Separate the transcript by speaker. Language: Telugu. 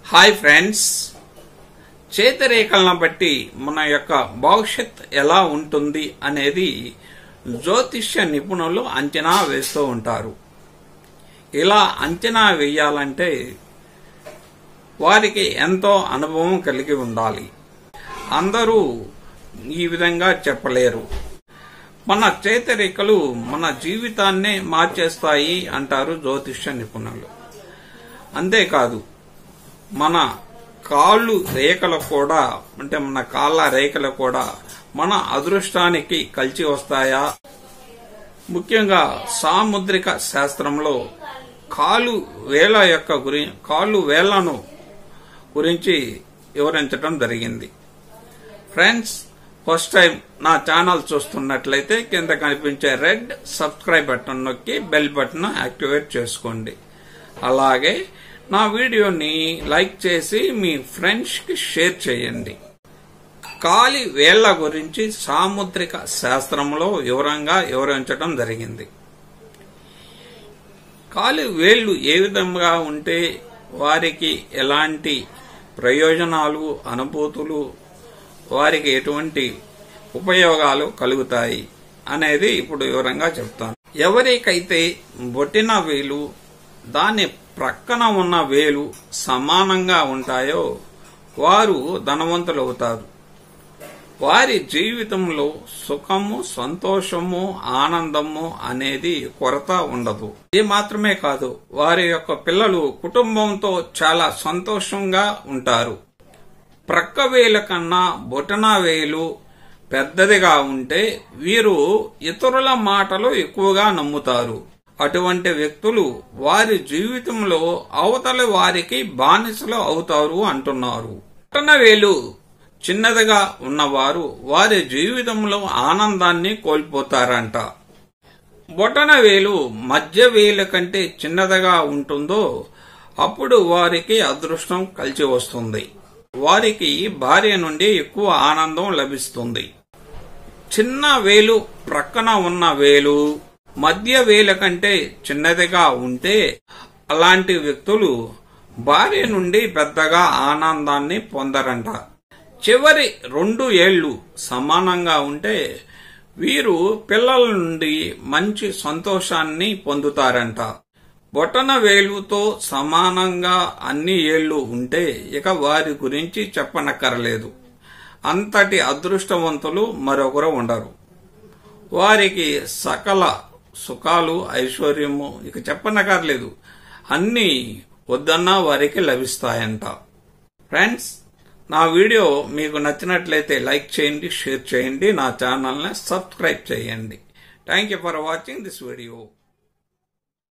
Speaker 1: హాయ్ ఫ్రెండ్స్ చేతిరేఖలను బట్టి మన యొక్క భవిష్యత్ ఎలా ఉంటుంది అనేది జ్యోతిష్య నిపుణులు అంచనా వేస్తూ ఉంటారు ఇలా అంచనా వేయాలంటే వారికి ఎంతో అనుభవం కలిగి ఉండాలి అందరూ ఈ విధంగా చెప్పలేరు మన చేతరేఖలు మన జీవితాన్నే మార్చేస్తాయి అంటారు జ్యోతిష్య నిపుణులు అంతేకాదు మన కాళ్ళు రేఖలు కూడా అంటే మన కాళ్ళ రేఖలు కూడా మన అదృష్టానికి కలిసి వస్తాయా ముఖ్యంగా సాముద్రిక శాస్త్రంలో కాలు వేల యొక్క గురి కాళ్ళు వేళ్లను గురించి వివరించడం జరిగింది ఫ్రెండ్స్ ఫస్ట్ టైం నా ఛానల్ చూస్తున్నట్లయితే కింద కనిపించే రెడ్ సబ్స్క్రైబ్ బటన్ నొక్కి బెల్ బటన్ యాక్టివేట్ చేసుకోండి అలాగే నా వీడియోని లైక్ చేసి మీ ఫ్రెండ్స్కి షేర్ చేయండి కాలి వేళ్ల గురించి సాముద్రిక శాస్త్రంలో వివరంగా వివరించడం జరిగింది కాలి వేళ్లు ఏ విధంగా ఉంటే వారికి ఎలాంటి ప్రయోజనాలు అనుభూతులు వారికి ఎటువంటి ఉపయోగాలు కలుగుతాయి అనేది ఇప్పుడు వివరంగా చెప్తాను ఎవరికైతే బొట్టిన వేలు దాని ప్రక్కన ఉన్న వేలు సమానంగా ఉంటాయో వారు ధనవంతులవుతారు వారి జీవితంలో సుఖము సంతోషము ఆనందము అనేది కొరత ఉండదు ఇది మాత్రమే కాదు వారి యొక్క పిల్లలు కుటుంబంతో చాలా సంతోషంగా ఉంటారు ప్రక్క వేల కన్నా బొటన వేలు పెద్దదిగా ఉంటే వీరు ఇతరుల మాటలు ఎక్కువగా నమ్ముతారు అటువంటి వ్యక్తులు వారి జీవితంలో అవతల వారికి బానిసలు అవుతారు అంటున్నారు బొటన వేలు చిన్నదిగా ఉన్నవారు వారి జీవితంలో ఆనందాన్ని కోల్పోతారంట బొటన వేలు మధ్య వేలు కంటే చిన్నదిగా ఉంటుందో అప్పుడు వారికి అదృష్టం కలిసి వస్తుంది వారికి భార్య నుండి ఎక్కువ ఆనందం లభిస్తుంది చిన్న వేలు ప్రక్కన ఉన్న వేలు మధ్య వేల కంటే చిన్నదిగా ఉంటే అలాంటి వ్యక్తులు భార్య నుండి పెద్దగా ఆనందాన్ని పొందరంట చివరి రెండు ఏళ్లు సమానంగా ఉంటే వీరు పిల్లల నుండి మంచి సంతోషాన్ని పొందుతారంట బొటన వేలుతో సమానంగా అన్ని ఏళ్లు ఉంటే ఇక వారి గురించి చెప్పనక్కరలేదు అంతటి అదృష్టవంతులు మరొకరు ఉండరు వారికి సకల సుఖాలు ఐశ్వర్యము ఇక చెప్పనక్కర్లేదు అన్నీ వద్దన్నా వారికి లభిస్తాయంట ఫ్రెండ్స్ నా వీడియో మీకు నచ్చినట్లయితే లైక్ చేయండి షేర్ చేయండి నా ఛానల్ని సబ్స్క్రైబ్ చేయండి thank you for watching this video